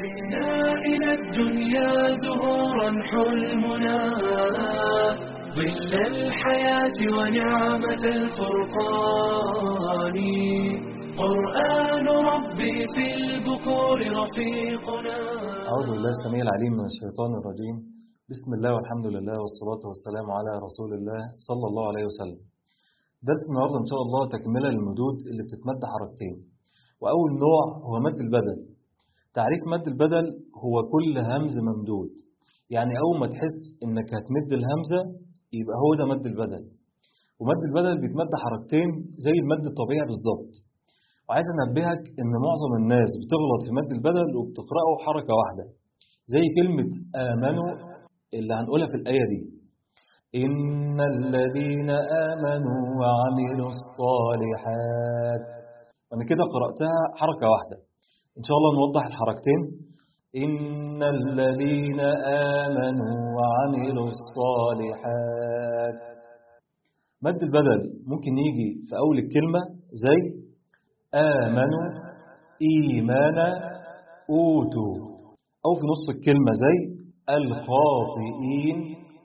بنا إلى الدنيا زهورا حلمنا ظل الحياة ونعمة الفرقان قرآن ربي في البكور رفيقنا أعوذ بالله السميع العليم من الشيطان الرجيم بسم الله والحمد لله والصلاة والسلام على رسول الله صلى الله عليه وسلم درس النهاردة إن شاء الله تكملة للمدود اللي بتتمد حركتين وأول نوع هو مد البدل تعريف مد البدل هو كل همز ممدود يعني أول ما تحس إنك هتمد الهمزة يبقى هو ده مد البدل ومد البدل بيتمد حركتين زي المد الطبيعي بالظبط وعايز انبهك ان معظم الناس بتغلط في مد البدل وبتقراه حركه واحده زي كلمه امنوا اللي هنقولها في الايه دي ان الذين امنوا وعملوا الصالحات انا كده قراتها حركه واحده ان شاء الله نوضح الحركتين ان الذين امنوا وعملوا الصالحات مد البدل ممكن يجي في اول الكلمه زي آمنوا إيمانا أوتوا أو في نصف الكلمة زي الخاطئين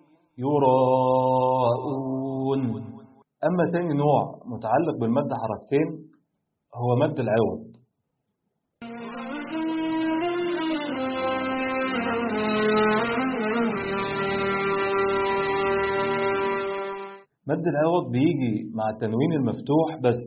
يراءون أما تاني نوع متعلق بالمد حركتين هو مد العوض مد العوض بيجي مع التنوين المفتوح بس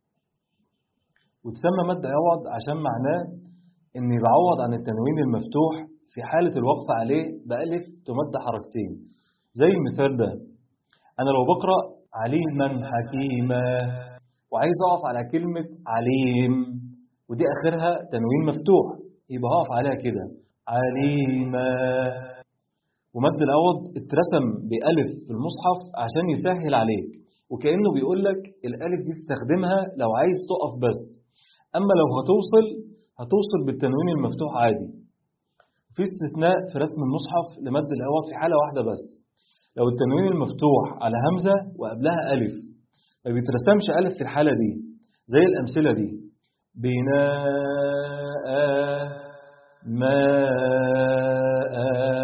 وتسمى مد عوض عشان معناه ان يعوض عن التنوين المفتوح في حالة الوقف عليه بألف تمد حركتين زي المثال ده أنا لو بقرأ عليما حكيما وعايز أقف على كلمة عليم ودي آخرها تنوين مفتوح يبقى هقف عليها كده عليما ومد العوض اترسم بألف في المصحف عشان يسهل عليك وكأنه بيقول لك الألف دي استخدمها لو عايز تقف بس أما لو هتوصل هتوصل بالتنوين المفتوح عادي في استثناء في رسم المصحف لمد العوض في حالة واحدة بس لو التنوين المفتوح على همزة وقبلها ألف ما بيترسمش ألف في الحالة دي زي الأمثلة دي بناء ماء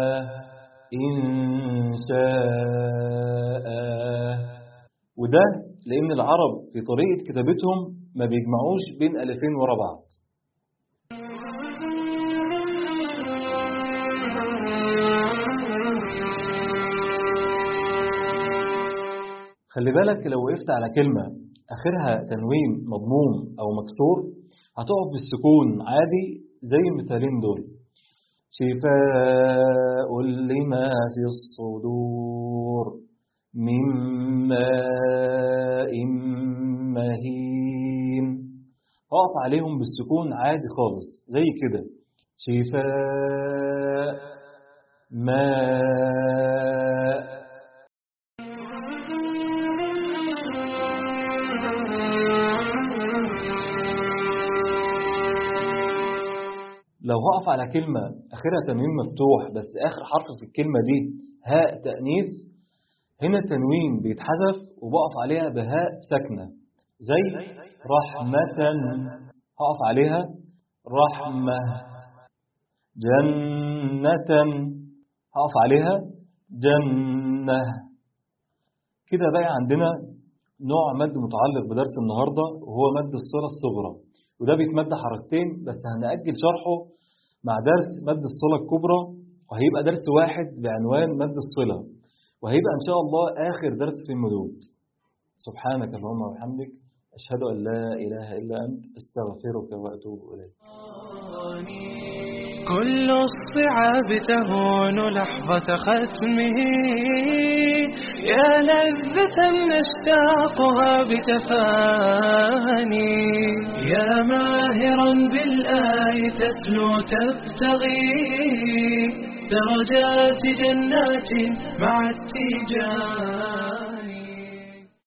إنشاء وده لأن العرب في طريقة كتابتهم ما بيجمعوش بين ألفين ورا بعض خلي بالك لو وقفت على كلمة آخرها تنوين مضموم أو مكسور هتقف بالسكون عادي زي المثالين دول شفاء لما في الصدور من ماء مهين اقف عليهم بالسكون عادي خالص زي كده شفاء ماء لو هقف على كلمة آخرها تنوين مفتوح بس آخر حرف في الكلمة دي هاء تأنيث هنا التنوين بيتحذف وبقف عليها بهاء ساكنة زي رحمة هقف عليها رحمة جنة هقف عليها جنة كده بقى عندنا نوع مد متعلق بدرس النهاردة وهو مد الصلة الصغرى وده بيتمد حركتين بس هنأجل شرحه مع درس مد الصلة الكبرى وهيبقى درس واحد بعنوان مد الصلة وهيبقى إن شاء الله آخر درس في المدود سبحانك اللهم وبحمدك أشهد أن لا إله إلا أنت أستغفرك وأتوب إليك كل الصعاب تهون لحظة ختمه يا لذة نشتاقها بتفاني يا ماهرا بالآي تتلو تبتغي درجات جنات مع التيجان